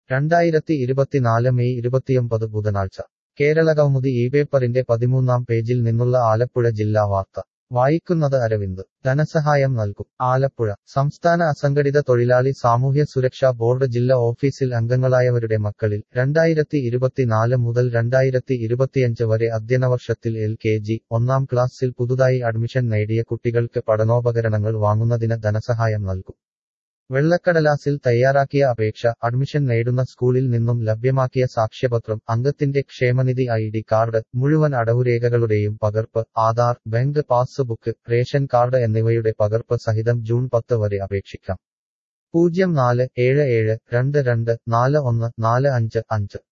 രണ്ടായിരത്തി ഇരുപത്തിനാല് മെയ് ഇരുപത്തിയൊമ്പത് ബുധനാഴ്ച കേരളകൗമുദി ഈ പേപ്പറിന്റെ പതിമൂന്നാം പേജിൽ നിന്നുള്ള ആലപ്പുഴ ജില്ലാ വാർത്ത വായിക്കുന്നത് അരവിന്ദ് ധനസഹായം നൽകും ആലപ്പുഴ സംസ്ഥാന അസംഘടിത തൊഴിലാളി സാമൂഹ്യ സുരക്ഷാ ബോർഡ് ജില്ലാ ഓഫീസിൽ അംഗങ്ങളായവരുടെ മക്കളിൽ രണ്ടായിരത്തി ഇരുപത്തിനാല് മുതൽ രണ്ടായിരത്തി ഇരുപത്തിയഞ്ച് വരെ അധ്യയനവർഷത്തിൽ എൽ കെ ജി ഒന്നാം ക്ലാസ്സിൽ പുതുതായി അഡ്മിഷൻ നേടിയ കുട്ടികൾക്ക് പഠനോപകരണങ്ങൾ വാങ്ങുന്നതിന് ധനസഹായം നൽകും വെള്ളക്കടലാസിൽ തയ്യാറാക്കിയ അപേക്ഷ അഡ്മിഷൻ നേടുന്ന സ്കൂളിൽ നിന്നും ലഭ്യമാക്കിയ സാക്ഷ്യപത്രം അംഗത്തിന്റെ ക്ഷേമനിധി ഐ ഡി കാർഡ് മുഴുവൻ അടവുരേഖകളുടെയും പകർപ്പ് Aadhaar bank passbook ration card എന്നിവയുടെ പകർപ്പ് സഹിതം ജൂൺ പത്ത് വരെ അപേക്ഷിക്കാം പൂജ്യം നാല് ഏഴ് ഏഴ് രണ്ട് രണ്ട് നാല് ഒന്ന് നാല് അഞ്ച് അഞ്ച്